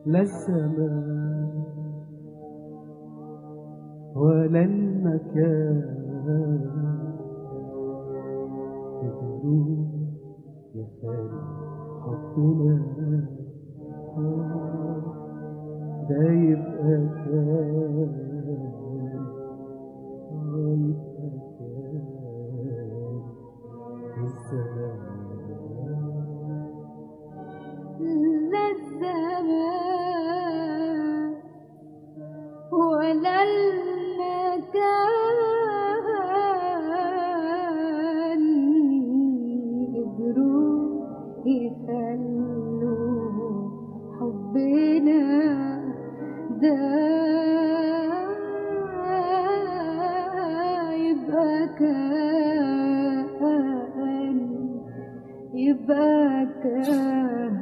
لا الزمان ولا المكان يقولوا يا خالي حبنا ده يبقى كان آه يبقى كان الزمان لا الزمان ولا المكان قدروا يخلوا حبنا ده يبقى كان يبقى كان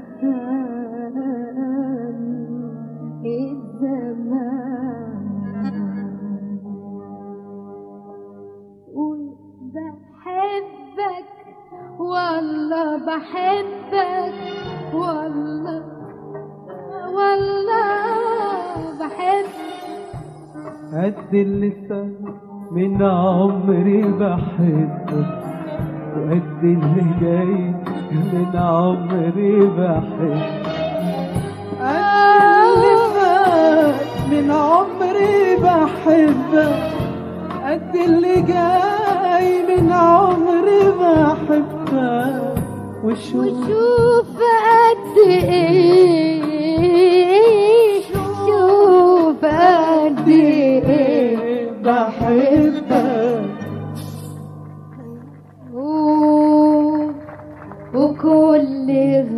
الزمان وبحبك والله بحبك والله والله بحبك قد اللي فات من عمري بحبك وقد اللي جاي من عمري بحبك قد اللي فات من عمري بحبك قد اللي جاي من عمري بحبك وشوف وشوف قد ايه شوف قد ايه بحبك و- وكل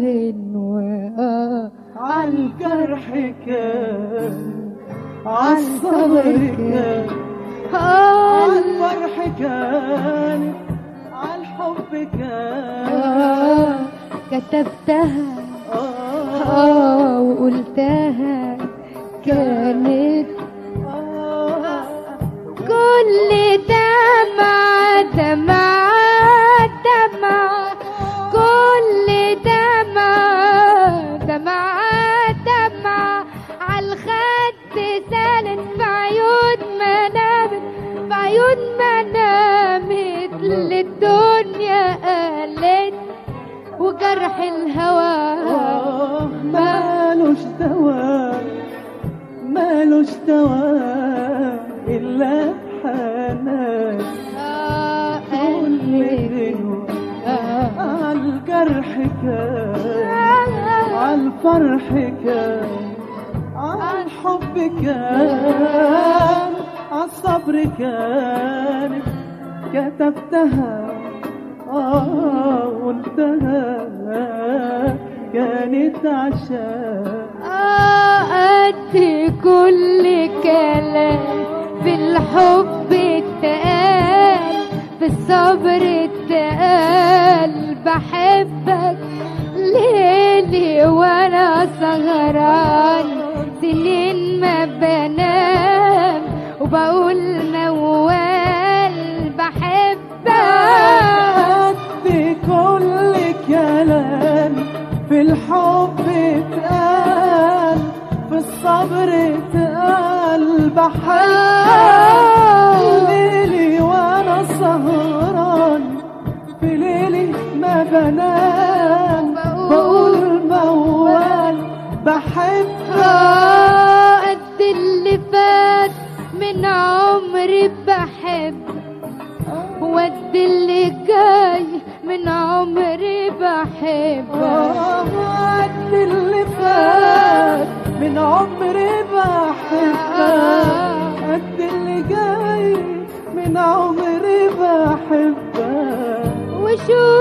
غنوة عالجرح كان عالصبر كان عالفرح كان عالحب كان آه كتبتها آه آه وقلتها كانت آه كل دمعة دمعة دمعة كل دمعة دمعة دمعة عالخد سالت في عيون ما نامت في عيون ما نامت للدنيا قالت وجرح الهوى آه مالوش دواء مالوش دواء إلا حنان آه كل قلبي غنوة آه عالجرح كان عالفرح كان عالحب كان عالصبر كان كتبتها آه قلتها كانت عشان آه قد كل كلام في الحب اتقال في الصبر اتقال بحبك ليلي وانا سهران سنين ما بنام وبقول موال بحبك قد كل كلام في الحب اتقال في الصبر اتقال بحبك ليلي وانا سهران في ليلي ما بنام بقول موال بحبك آه قد اللي فات من عمري بحب وقد اللي جاي من عمري بحب آه، قد اللي فات من عمري بحبك قد اللي جاي من عمري بحبك وشوف